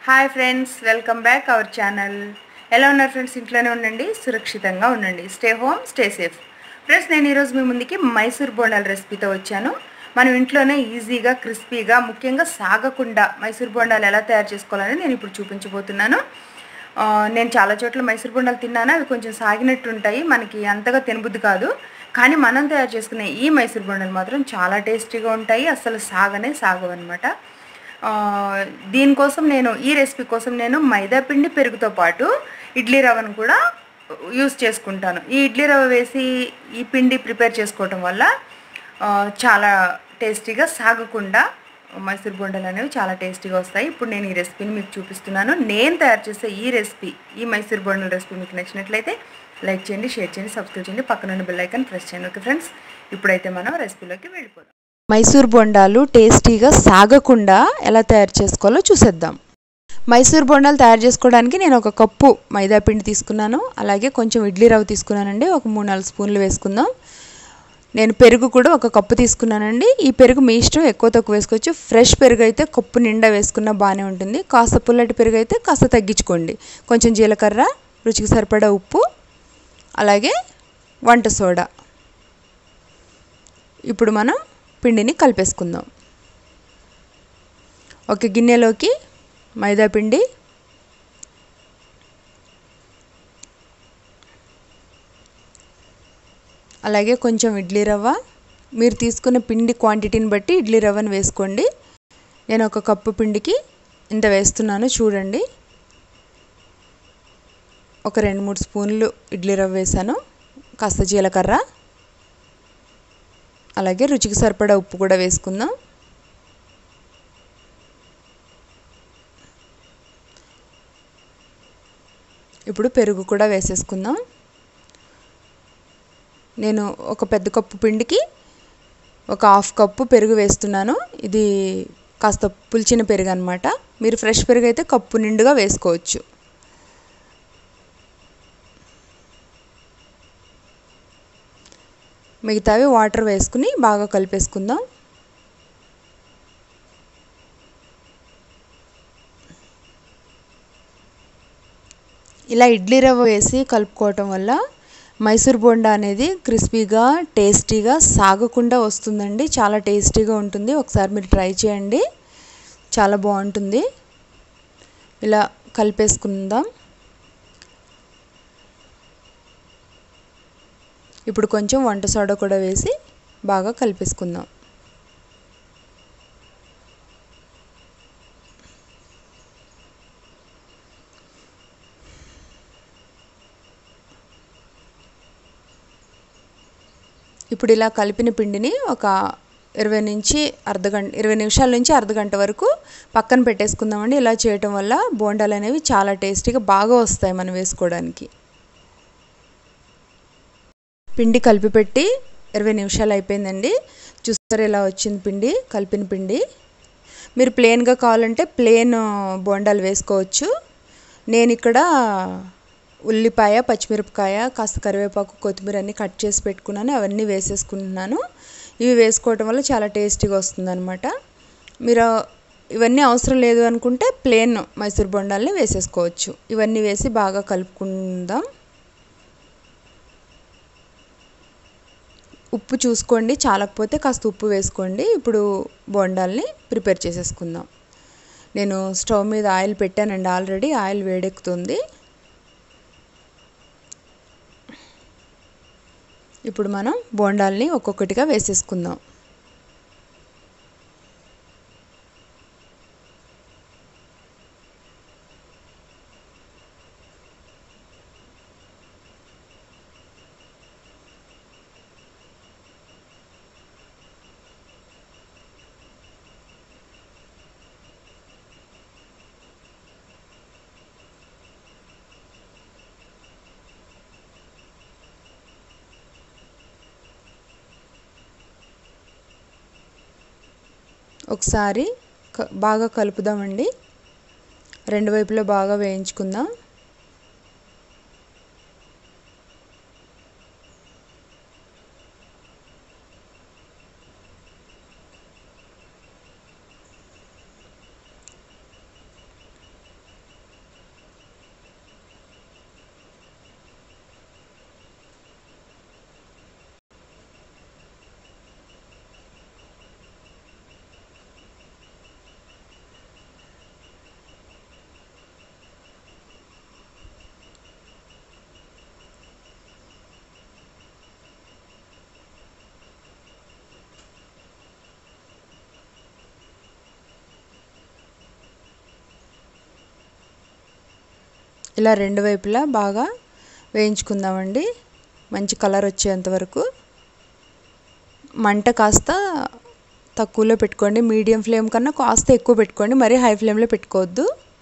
hi friends welcome back our channel ఎలా ఉన్నారు friends ఇంట్లోనే ఉండండి సురక్షితంగా ఉండండి stay home stay safe friends నేను ఈరోజు మీ ముందుకి మైసూర్ బోండాల రెసిపీతో వచ్చాను మనం ఇంట్లోనే ఈజీగా క్రిస్పీగా ముఖ్యంగా సాగకుండా మైసూర్ బోండాలు ఎలా తయారు చేసుకోవాలని నేను ఇప్పుడు చూపించబోతున్నాను ఆ, నేను చాలా చోట్ల మైసూర్ బొండాలు తిన్నాను అవి కొంచెం సాగినట్టు ఉంటాయి మనకి అంతగా తినబుద్ధి కాదు కానీ మనం తయారు చేసుకునే ఈ మైసూర్ బొండాలు మాత్రం చాలా టేస్టీగా ఉంటాయి అసలు సాగనే సాగవు అనమాట దీనికోసం నేను ఈ రెసిపీ కోసం నేను మైదా పిండి పెరుగుతో పాటు ఇడ్లీ రవ్వను కూడా యూస్ చేసుకుంటాను ఈ ఇడ్లీ రవ్వ వేసి ఈ పిండి ప్రిపేర్ చేసుకోవటం వల్ల ఆ, చాలా టేస్టీగా సాగకుండా మైసూర్ బొండలు అనేవి చాలా టేస్టీగా వస్తాయి ఇప్పుడు నేను ఈ రెసిపీని మీకు చూపిస్తున్నాను నేను తయారు చేసే ఈ రెసిపీ ఈ మైసూర్ బొండల రెసిపీ మీకు నచ్చినట్లయితే లైక్ చేయండి షేర్ చేయండి సబ్స్క్రైబ్ చేయండి పక్కన ఉన్న బెల్ ఐకాన్ ప్రెస్ చేయండి ఓకే ఫ్రెండ్స్ ఇప్పుడైతే మనం రెసిపీలోకి వెళ్ళిపోదాం మైసూర్ బొండాలు టేస్టీగా సాగకుండా ఎలా తయారు చేసుకోవాలో చూసేద్దాం మైసూర్ బొండాలు తయారు చేసుకోవడానికి నేను ఒక కప్పు మైదా పిండి తీసుకున్నాను అలాగే కొంచెం ఇడ్లీ రవ్వ తీసుకున్నానండి ఒక మూడు నాలుగు స్పూన్లు వేసుకుందాం నేను పెరుగు కూడా ఒక కప్పు తీసుకున్నానండి ఈ పెరుగు మీ ఇష్టం ఎక్కువ తక్కువ వేసుకోవచ్చు ఫ్రెష్ పెరుగు అయితే కప్పు నిండా వేసుకున్నా బాగానే ఉంటుంది కాస్త పుల్లటి పెరుగు అయితే కాస్త తగ్గించుకోండి కొంచెం జీలకర్ర రుచికి సరిపడా ఉప్పు అలాగే వంట సోడా ఇప్పుడు మనం పిండిని కలిపేసుకుందాం ఒక గిన్నెలోకి మైదా పిండి అలాగే కొంచెం ఇడ్లీ రవ్వ మీరు తీసుకున్న పిండి క్వాంటిటీని బట్టి ఇడ్లీ రవ్వను వేసుకోండి నేను ఒక కప్పు పిండికి ఇంత వేస్తున్నాను చూడండి ఒక రెండు మూడు స్పూన్లు ఇడ్లీ రవ్వ వేసాను కాస్త జీలకర్ర అలాగే రుచికి సరిపడా ఉప్పు కూడా వేసుకుందాం ఇప్పుడు పెరుగు కూడా వేసేసుకుందాం నేను ఒక పెద్ద కప్పు పిండికి ఒక హాఫ్ కప్పు పెరుగు వేస్తున్నాను ఇది కాస్త పులిచిన పెరుగు అనమాట మీరు ఫ్రెష్ పెరుగు అయితే కప్పు నిండుగా వేసుకోవచ్చు మిగతావి వాటర్ వేసుకుని బాగా కలిపేసుకుందాం ఇలా ఇడ్లీ రవ్వ వేసి కలుపుకోవటం వల్ల మైసూర్ బోండా అనేది క్రిస్పీగా టేస్టీగా సాగకుండా వస్తుందండి చాలా టేస్టీగా ఉంటుంది ఒకసారి మీరు ట్రై చేయండి చాలా బాగుంటుంది ఇలా కలిపేసుకుందాం ఇప్పుడు కొంచెం వంట సోడా కూడా వేసి బాగా కలిపేసుకుందాం ఇప్పుడు ఇలా కలిపిన పిండిని ఒక ఇరవై నుంచి అర్ధగంట ఇరవై నిమిషాల నుంచి అర్ధగంట వరకు పక్కన పెట్టేసుకుందామండి ఇలా చేయటం వల్ల బోండాలు అనేవి చాలా టేస్టీగా బాగా వస్తాయి మనం వేసుకోవడానికి పిండి కలిపి పెట్టి ఇరవై నిమిషాలు అయిపోయిందండి చూస్తారు ఇలా వచ్చింది పిండి కలిపిన పిండి మీరు ప్లెయిన్గా కావాలంటే ప్లెయిన్ బోండాలు వేసుకోవచ్చు నేను ఇక్కడ ఉల్లిపాయ పచ్చిమిరపకాయ కాస్త కరివేపాకు కొత్తిమీర అన్నీ కట్ చేసి పెట్టుకున్నాను అవన్నీ వేసేసుకుంటున్నాను ఇవి వేసుకోవటం వల్ల చాలా టేస్టీగా వస్తుందన్నమాట మీరు ఇవన్నీ అవసరం లేదు అనుకుంటే ప్లెయిన్ మైసూర్ బొండాలని వేసేసుకోవచ్చు ఇవన్నీ వేసి బాగా కలుపుకుందాం ఉప్పు చూసుకోండి చాలకపోతే కాస్త ఉప్పు వేసుకోండి ఇప్పుడు బోండాల్ని ప్రిపేర్ చేసేసుకుందాం నేను స్టవ్ మీద ఆయిల్ పెట్టానండి ఆల్రెడీ ఆయిల్ వేడెక్కుతుంది ఇప్పుడు మనం బోండాల్ని ఒక్కొక్కటిగా వేసేసుకుందాం ఒకసారి క- బాగా కలుపుదామండి రెండు వైపులా బాగా వేయించుకుందాం ఇలా రెండు వైపులా బాగా వేయించుకుందామండి మంచి కలర్ వచ్చేంత వరకు మంట కాస్త తక్కువలో పెట్టుకోండి మీడియం ఫ్లేమ్ కన్నా కాస్త ఎక్కువ పెట్టుకోండి మరీ హై ఫ్లేమ్లో పెట్టుకోవద్దు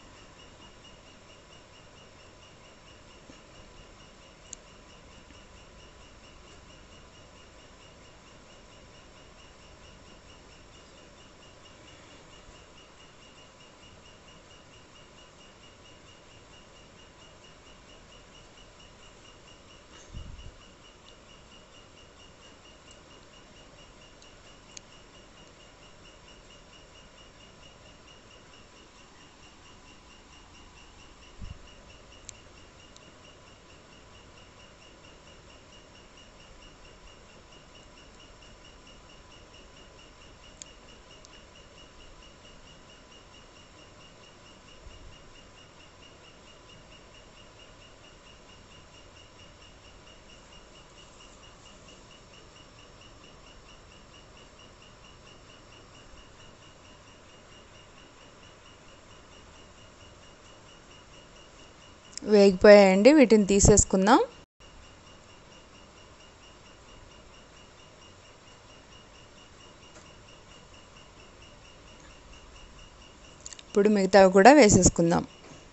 వేగిపోయాయండి వీటిని తీసేసుకుందాం ఇప్పుడు మిగతావి కూడా వేసేసుకుందాం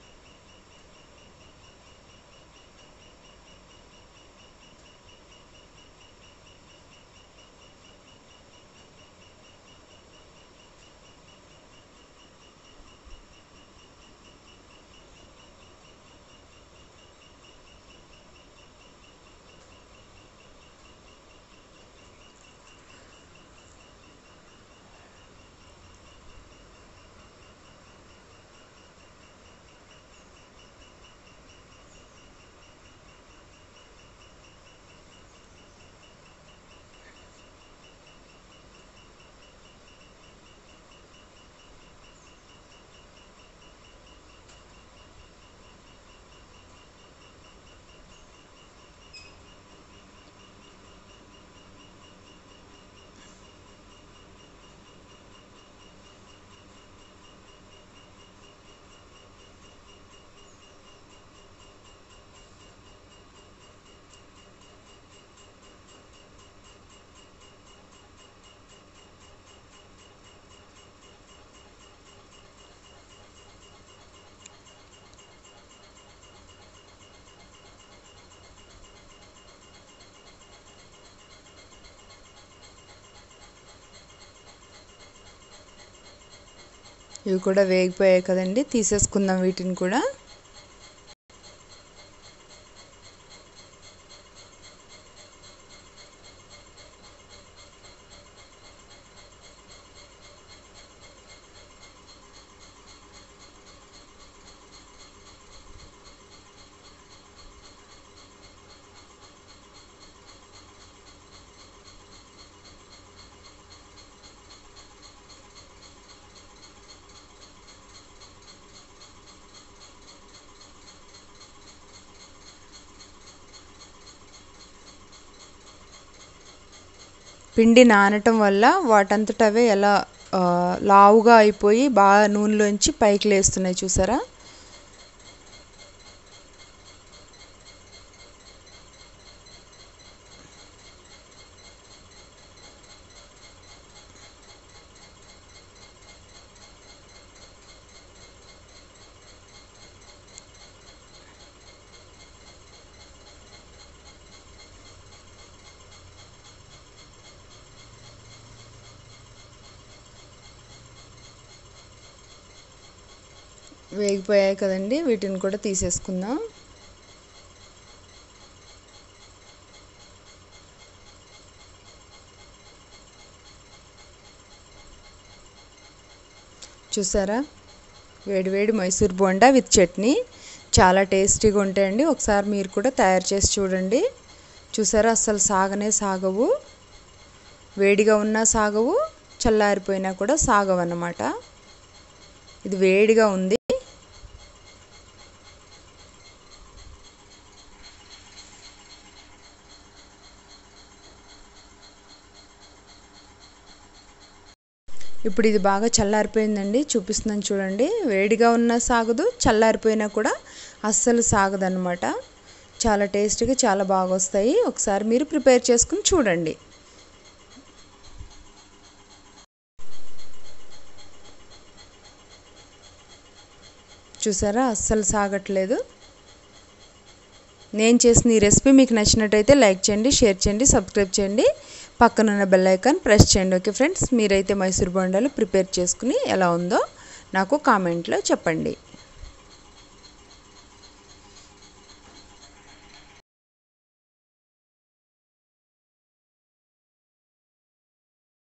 ఇవి కూడా వేగిపోయాయి కదండి తీసేసుకుందాం వీటిని కూడా పిండి నానటం వల్ల వాటంతట అవే ఎలా ఆ, లావుగా అయిపోయి బాగా నూనెలోంచి పైకి లేస్తున్నాయి చూసారా వేగిపోయాయి కదండి వీటిని కూడా తీసేసుకుందాం చూసారా వేడి వేడి మైసూర్ బోండా విత్ చట్నీ చాలా టేస్టీగా ఉంటాయండి ఒకసారి మీరు కూడా తయారు చేసి చూడండి చూసారా అస్సలు సాగనే సాగవు వేడిగా ఉన్నా సాగవు చల్లారిపోయినా కూడా సాగవు అన్నమాట ఇది వేడిగా ఉంది ఇప్పుడు ఇది బాగా చల్లారిపోయిందండి చూపిస్తున్నాను చూడండి వేడిగా ఉన్న సాగదు చల్లారిపోయినా కూడా అస్సలు సాగదనమాట చాలా టేస్టీగా చాలా బాగా వస్తాయి ఒకసారి మీరు ప్రిపేర్ చేసుకుని చూడండి చూసారా అస్సలు సాగట్లేదు నేను చేసిన ఈ రెసిపీ మీకు నచ్చినట్టయితే లైక్ చేయండి షేర్ చేయండి సబ్స్క్రైబ్ చేయండి పక్కనున్న బెల్ ఐకాన్ ప్రెస్ చేయండి ఓకే ఫ్రెండ్స్ మీరైతే మైసూర్ బొండాలు ప్రిపేర్ చేసుకుని ఎలా ఉందో నాకు కామెంట్లో చెప్పండి